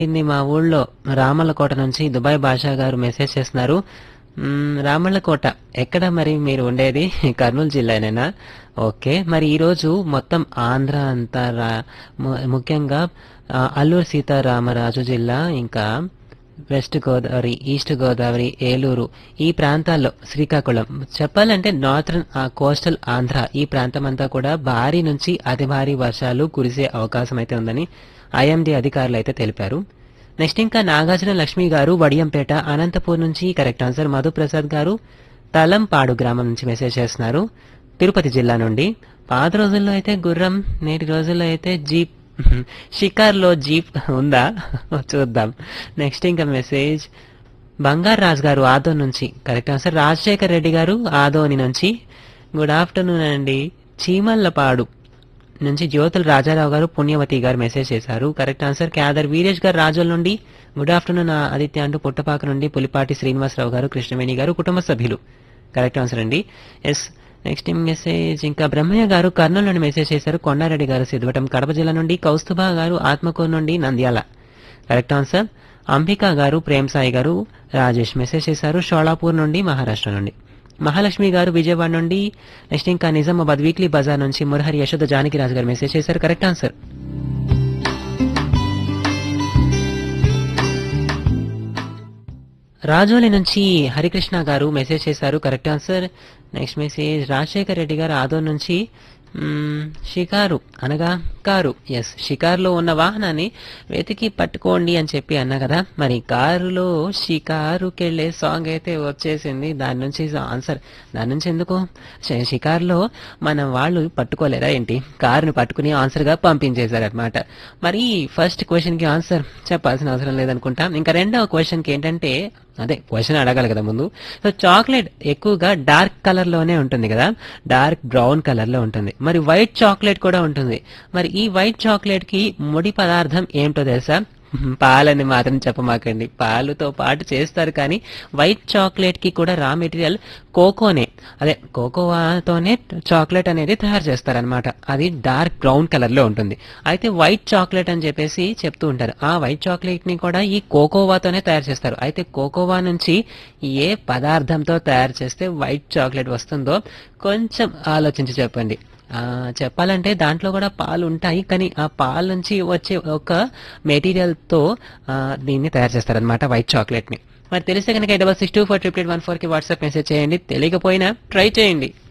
ఇది మా ఊళ్ళో రామల్లకోట నుంచి దుబాయ్ బాషా గారు మెసేజ్ చేస్తున్నారు మ్మ్, రామల్లకోట ఎక్కడ మరి మీరు ఉండేది కర్నూలు జిల్లానేనా ఓకే మరి ఈరోజు మొత్తం ఆంధ్ర అంతా రా- ము- ముఖ్యంగా ఆ, అల్లూరు సీతారామరాజు జిల్లా ఇంకా వెస్ట్ గోదావరి ఈస్ట్ గోదావరి ఏలూరు ఈ ప్రాంతాల్లో శ్రీకాకుళం చెప్పాలంటే నార్థన్ కోస్టల్ ఆంధ్ర ఈ ప్రాంతం అంతా కూడా భారీ నుంచి అతి భారీ వర్షాలు కురిసే అవకాశం అయితే ఉందని ఐఎండీ అధికారులు అయితే తెలిపారు నెక్స్ట్ ఇంకా నాగార్జున లక్ష్మి గారు వడియంపేట అనంతపూర్ నుంచి కరెక్ట్ ఆన్సర్ మధుప్రసాద్ గారు తలంపాడు గ్రామం నుంచి మెసేజ్ చేస్తున్నారు తిరుపతి జిల్లా నుండి పాత రోజుల్లో అయితే గుర్రం నేటి రోజుల్లో అయితే జీప్ షికార్లో జీప్ ఉందా చూద్దాం నెక్స్ట్ ఇంకా మెసేజ్ బంగారు రాజు గారు ఆదో నుంచి కరెక్ట్ ఆన్సర్ రాజశేఖర్ రెడ్డి గారు ఆదోని నుంచి గుడ్ ఆఫ్టర్నూన్ అండి చీమల్లపాడు నుంచి జ్యోతుల రాజారావు గారు పుణ్యవతి గారు మెసేజ్ చేశారు కరెక్ట్ ఆన్సర్ క్యాదర్ వీరేష్ గారు రాజోల్ నుండి గుడ్ ఆఫ్టర్నూన్ ఆదిత్య అంటూ పుట్టపాక నుండి పులిపాటి శ్రీనివాసరావు గారు కృష్ణవేణి గారు కుటుంబ సభ్యులు కరెక్ట్ ఆన్సర్ అండి ఎస్ నెక్స్ట్ మెసేజ్ ఇంకా బ్రహ్మయ్య గారు కర్నూలు నుండి మెసేజ్ చేశారు కొండారెడ్డి గారు సిద్ధవటం కడప జిల్లా నుండి కౌస్తుభా గారు ఆత్మకూరు నుండి నంద్యాల కరెక్ట్ ఆన్సర్ అంబికా గారు ప్రేమ్ సాయి గారు రాజేష్ మెసేజ్ చేశారు షోలాపూర్ నుండి మహారాష్ట్ర నుండి మహాలక్ష్మి గారు విజయవాడ నుండి నెక్స్ట్ ఇంకా నిజామాబాద్ వీక్లీ బజార్ నుంచి మురహరి యశోద జానకి రాజు గారు మెసేజ్ చేశారు కరెక్ట్ ఆన్సర్ రాజోలి నుంచి హరికృష్ణ గారు మెసేజ్ చేశారు correct answer next message Rajasekhar Reddy గారు ఆదోర్ నుంచి మ్మ్, షికారు అనగా కారు ఎస్ షికారులో ఉన్న వాహనాన్ని వెతికి పట్టుకోండి అని చెప్పి అన్నా కదా మరి కారులో షికారుకెళ్ళే సాంగ్ అయితే వచ్చేసింది దాని నుంచి ఆన్సర్ దాని నుంచి ఎందుకు ష- షికారులో మన వాళ్ళు పట్టుకోలేరా ఏంటి కారుని పట్టుకుని ఆన్సర్ గా పంపించేశారనమాట మరి ఫస్ట్ క్వశ్చన్ కి ఆన్సర్ చెప్పాల్సిన అవసరం లేదనుకుంటా ఇంకా రెండవ క్వశ్చన్ కి ఏంటంటే అదే క్వశ్చన్ అడగాలి కదా ముందు సో చాక్లెట్ ఎక్కువగా డార్క్ కలర్ లోనే ఉంటుంది కదా డార్క్ బ్రౌన్ కలర్ లో ఉంటుంది మరి వైట్ చాక్లెట్ కూడా ఉంటుంది మరి ఈ వైట్ చాక్లెట్ కి ముడి పదార్థం ఏంటో తెలుసా పాలని మాత్రం చెప్పమాకండి పాలుతో పాటు చేస్తారు కానీ వైట్ చాక్లెట్ కి కూడా రా మెటీరియల్ కోకోనే అదే కోకోవాతోనే చాక్లెట్ అనేది తయారు చేస్తారనమాట అది డార్క్ బ్రౌన్ కలర్ లో ఉంటుంది అయితే వైట్ చాక్లెట్ అని చెప్పేసి చెప్తూ ఉంటారు ఆ వైట్ చాక్లెట్ ని కూడా ఈ కోకోవాతోనే తయారు చేస్తారు అయితే కోకోవా నుంచి ఏ పదార్థంతో తయారు చేస్తే వైట్ చాక్లెట్ వస్తుందో కొంచెం ఆలోచించి చెప్పండి ఆ, చెప్పాలంటే దాంట్లో కూడా పాలు ఉంటాయి కానీ ఆ పాలు నుంచి వచ్చే ఒక మెటీరియల్ తో ఆ, దీన్ని తయారు చేస్తారనమాట వైట్ చాక్లెట్ ని మరి తెలిస్తే కనుక double six two four triple eight one four కి వాట్సాప్ మెసేజ్ చేయండి తెలియకపోయినా ట్రై చేయండి